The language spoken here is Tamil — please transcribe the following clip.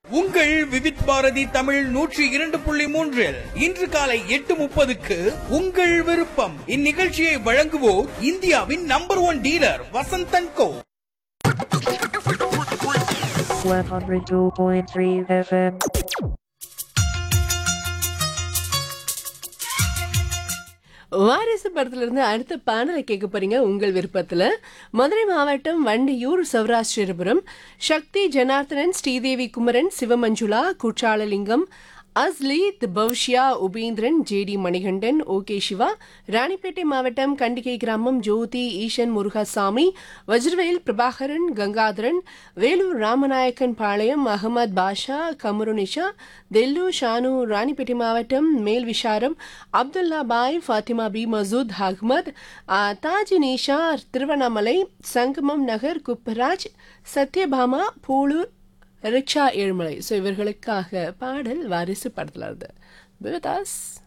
உங்கள் விவித் பாரதி தமிழ் நூற்றி இரண்டு புள்ளி மூன்றில் இன்று காலை எட்டு முப்பதுக்கு உங்கள் விருப்பம் இந்நிகழ்ச்சியை வழங்குவோர் இந்தியாவின் number one dealer Vasanthan Co 102.3 FM. வாரிசு படத்துல இருந்து அடுத்த பாடலை கேட்க போறீங்க உங்கள் விருப்பத்துல மதுரை மாவட்டம் வண்டியூர் சௌராஷ்டிரபுரம் சக்தி ஜனார்த்தனன் ஸ்ரீதேவி குமரன் சிவமஞ்சுளா குற்றாலலிங்கம் அஸ்லீத் பவ்ஷ்யா உபேந்திரன் ஜேடி மணிகண்டன் ஓகே சிவா ராணிப்பேட்டை மாவட்டம் கண்டிகை கிராமம் ஜோதி ஈசன் முருகசாமி வஜ்ரவேல் பிரபாகரன் கங்காதரன் வேலூர் ராமநாயக்கன் பாளையம் அகமது பாஷா கமருனிஷா தெல்லு ஷானு ராணிப்பேட்டை மாவட்டம் மேல் விஷாரம் அப்துல்லா பாய் ஃபாத்திமா பி மசூத் அஹ்மத் ஆ, தாஜ் நிஷா திருவண்ணாமலை சங்கமம் நகர் குப்பராஜ் சத்யபாமா பூளூர் ரிக்ஷா ஏழுமலை ஸோ இவர்களுக்காக பாடல் வாரிசு படத்தில் இருந்து விவதாஸ்